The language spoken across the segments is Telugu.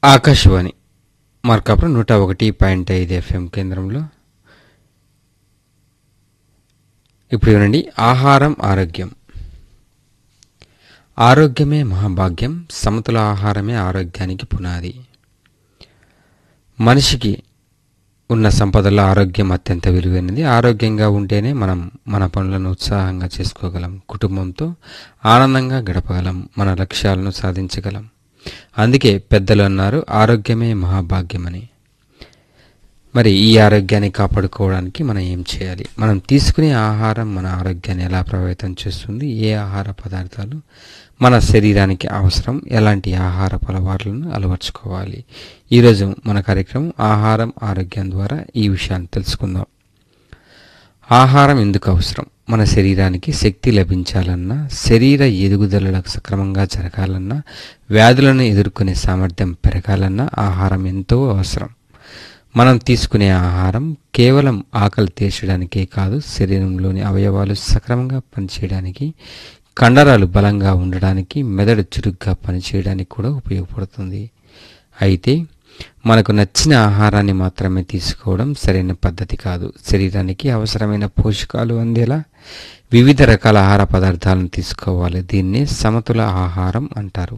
ఆకాశవాణి మార్కాపురం నూట ఒకటి పాయింట్ ఐదు ఎఫ్ఎం కేంద్రంలో ఇప్పుడు వినండి ఆహారం ఆరోగ్యం ఆరోగ్యమే మహాభాగ్యం సమతుల ఆహారమే ఆరోగ్యానికి పునాది మనిషికి ఉన్న సంపదలో ఆరోగ్యం అత్యంత విలువైనది ఆరోగ్యంగా ఉంటేనే మనం మన పనులను ఉత్సాహంగా చేసుకోగలం కుటుంబంతో ఆనందంగా గడపగలం మన లక్ష్యాలను సాధించగలం అందుకే పెద్దలు అన్నారు ఆరోగ్యమే మహాభాగ్యమని మరి ఈ ఆరోగ్యాన్ని కాపాడుకోవడానికి మనం ఏం చేయాలి మనం తీసుకునే ఆహారం మన ఆరోగ్యాన్ని ఎలా ప్రభావితం చేస్తుంది ఏ ఆహార పదార్థాలు మన శరీరానికి అవసరం ఎలాంటి ఆహార అలవాట్లను అలవర్చుకోవాలి ఈరోజు మన కార్యక్రమం ఆహారం ఆరోగ్యం ద్వారా ఈ విషయాన్ని తెలుసుకుందాం ఆహారం ఎందుకు అవసరం మన శరీరానికి శక్తి లభించాలన్నా శరీర ఎదుగుదలకు సక్రమంగా జరగాలన్నా వ్యాధులను ఎదుర్కొనే సామర్థ్యం పెరగాలన్నా ఆహారం ఎంతో అవసరం మనం తీసుకునే ఆహారం కేవలం ఆకలి తీర్చడానికే కాదు శరీరంలోని అవయవాలు సక్రమంగా పనిచేయడానికి కండరాలు బలంగా ఉండడానికి మెదడు చురుగ్గా పనిచేయడానికి కూడా ఉపయోగపడుతుంది అయితే మనకు నచ్చిన ఆహారాన్ని మాత్రమే తీసుకోవడం సరైన పద్ధతి కాదు శరీరానికి అవసరమైన పోషకాలు అందేలా వివిధ రకాల ఆహార పదార్థాలను తీసుకోవాలి దీన్నే సమతుల ఆహారం అంటారు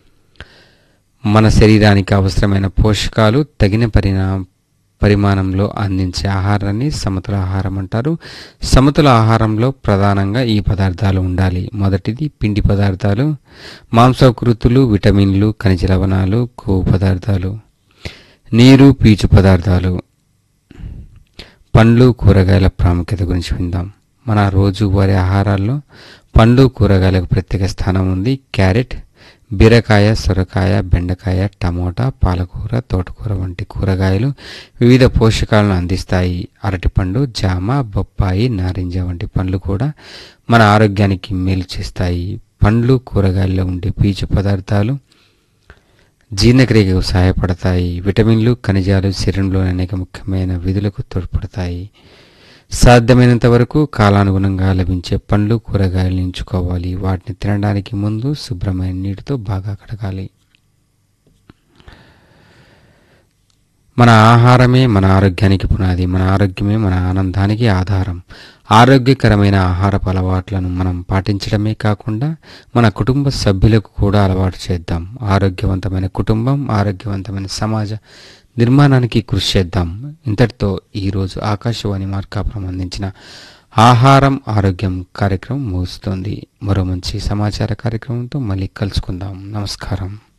మన శరీరానికి అవసరమైన పోషకాలు తగిన పరిణా పరిమాణంలో అందించే ఆహారాన్ని సమతుల ఆహారం అంటారు సమతుల ఆహారంలో ప్రధానంగా ఈ పదార్థాలు ఉండాలి మొదటిది పిండి పదార్థాలు మాంసకృతులు విటమిన్లు ఖనిజ లవణాలు కొవ్వు పదార్థాలు నీరు పీచు పదార్థాలు పండ్లు కూరగాయల ప్రాముఖ్యత గురించి విందాం మన రోజువారీ ఆహారాల్లో పండ్లు కూరగాయలకు ప్రత్యేక స్థానం ఉంది క్యారెట్ బీరకాయ సొరకాయ బెండకాయ టమోటా పాలకూర తోటకూర వంటి కూరగాయలు వివిధ పోషకాలను అందిస్తాయి అరటిపండు జామ బొప్పాయి నారింజ వంటి పండ్లు కూడా మన ఆరోగ్యానికి మేలు చేస్తాయి పండ్లు కూరగాయల్లో ఉండే పీచు పదార్థాలు జీర్ణక్రియకు సహాయపడతాయి విటమిన్లు ఖనిజాలు శరీరంలోని అనేక ముఖ్యమైన విధులకు తోడ్పడతాయి సాధ్యమైనంత వరకు కాలానుగుణంగా లభించే పండ్లు కూరగాయలు ఎంచుకోవాలి వాటిని తినడానికి ముందు శుభ్రమైన నీటితో బాగా కడగాలి మన ఆహారమే మన ఆరోగ్యానికి పునాది మన ఆరోగ్యమే మన ఆనందానికి ఆధారం ఆరోగ్యకరమైన ఆహారపు అలవాట్లను మనం పాటించడమే కాకుండా మన కుటుంబ సభ్యులకు కూడా అలవాటు చేద్దాం ఆరోగ్యవంతమైన కుటుంబం ఆరోగ్యవంతమైన సమాజ నిర్మాణానికి కృషి చేద్దాం ఇంతటితో ఈరోజు ఆకాశవాణి మార్కాపురం అందించిన ఆహారం ఆరోగ్యం కార్యక్రమం ముగుస్తోంది మరో మంచి సమాచార కార్యక్రమంతో మళ్ళీ కలుసుకుందాం నమస్కారం